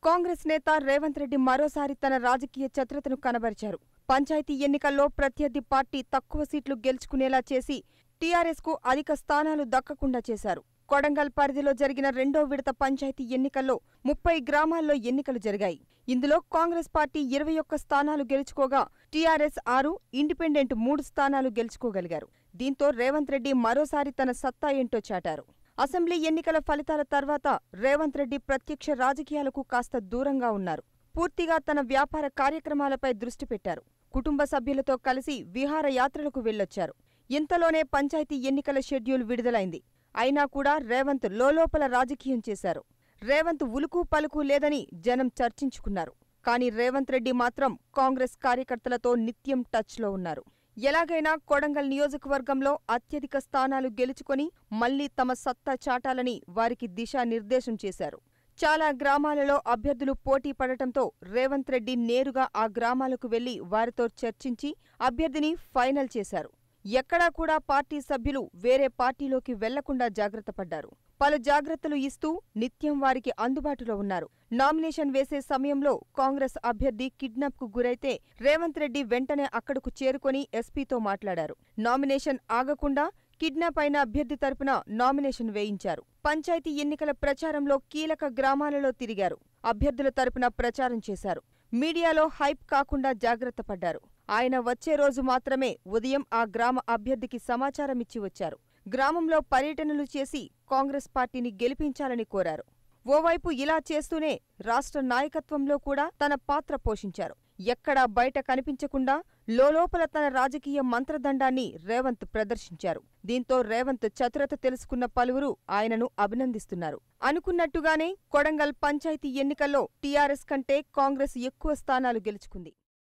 కాంగ్రెస్ నేత రేవంత్ రెడ్డి మరోసారి తన రాజకీయ చతురతను కనబరిచారు పంచాయతీ ఎన్నికల్లో ప్రత్యర్థి పార్టీ తక్కువ సీట్లు గెలుచుకునేలా చేసి టీఆర్ఎస్కు అధిక స్థానాలు దక్కకుండా చేశారు కొడంగల్ పరిధిలో జరిగిన రెండో విడత పంచాయతీ ఎన్నికల్లో ముప్పై గ్రామాల్లో ఎన్నికలు జరిగాయి ఇందులో కాంగ్రెస్ పార్టీ ఇరవై ఒక్క స్థానాలు గెలుచుకోగా టీఆర్ఎస్ ఆరు ఇండిపెండెంట్ మూడు స్థానాలు గెలుచుకోగలిగారు దీంతో రేవంత్ రెడ్డి మరోసారి తన సత్తా ఏంటో చాటారు అసెంబ్లీ ఎన్నికల ఫలితాల తర్వాత రేవంత్ రెడ్డి ప్రత్యక్ష రాజకీయాలకు కాస్త దూరంగా ఉన్నారు పూర్తిగా తన వ్యాపార కార్యక్రమాలపై దృష్టి పెట్టారు కుటుంబ సభ్యులతో కలిసి విహారయాత్రలకు వెళ్లొచ్చారు ఇంతలోనే పంచాయతీ ఎన్నికల షెడ్యూల్ విడుదలైంది అయినా కూడా రేవంత్ లోలోపల రాజకీయం చేశారు రేవంత్ ఉలుకు పలుకు లేదని జనం చర్చించుకున్నారు కానీ రేవంత్ రెడ్డి మాత్రం కాంగ్రెస్ కార్యకర్తలతో నిత్యం టచ్లో ఉన్నారు ఎలాగైనా కొడంగల్ నియోజకవర్గంలో అత్యధిక స్థానాలు గెలుచుకొని మళ్లీ తమ సత్తా చాటాలని వారికి దిశానిర్దేశం చేశారు చాలా గ్రామాలలో అభ్యర్థులు పోటీ పడటంతో రేవంత్ రెడ్డి నేరుగా ఆ గ్రామాలకు వెళ్లి వారితో చర్చించి అభ్యర్థిని ఫైనల్ చేశారు ఎక్కడా కూడా పార్టీ సభ్యులు వేరే పార్టీలోకి వెళ్లకుండా జాగ్రత్త పడ్డారు పలు జాగ్రత్తలు ఇస్తూ నిత్యం వారికి అందుబాటులో ఉన్నారు నామినేషన్ వేసే సమయంలో కాంగ్రెస్ అభ్యర్థి కిడ్నాప్ కు గురైతే రేవంత్ రెడ్డి వెంటనే అక్కడకు చేరుకొని ఎస్పీతో మాట్లాడారు నామినేషన్ ఆగకుండా కిడ్నాప్ అయిన అభ్యర్థి తరపున నామినేషన్ వేయించారు పంచాయతీ ఎన్నికల ప్రచారంలో కీలక గ్రామాలలో తిరిగారు అభ్యర్థుల తరపున ప్రచారం చేశారు మీడియాలో హైప్ కాకుండా జాగ్రత్త పడ్డారు ఆయన వచ్చే రోజు మాత్రమే ఉదయం ఆ గ్రామ అభ్యర్థికి సమాచారం ఇచ్చి వచ్చారు గ్రామంలో పర్యటనలు చేసి కాంగ్రెస్ పార్టీని గెలిపించాలని కోరారు ఓవైపు ఇలా చేస్తూనే రాష్ట్ర నాయకత్వంలో కూడా తన పాత్ర పోషించారు ఎక్కడా బయట కనిపించకుండా లోలోపల తన రాజకీయ మంత్రదండాన్ని రేవంత్ ప్రదర్శించారు దీంతో రేవంత్ చతురత తెలుసుకున్న పలువురు ఆయనను అభినందిస్తున్నారు అనుకున్నట్టుగానే కొడంగల్ పంచాయతీ ఎన్నికల్లో టీఆర్ఎస్ కంటే కాంగ్రెస్ ఎక్కువ స్థానాలు గెలుచుకుంది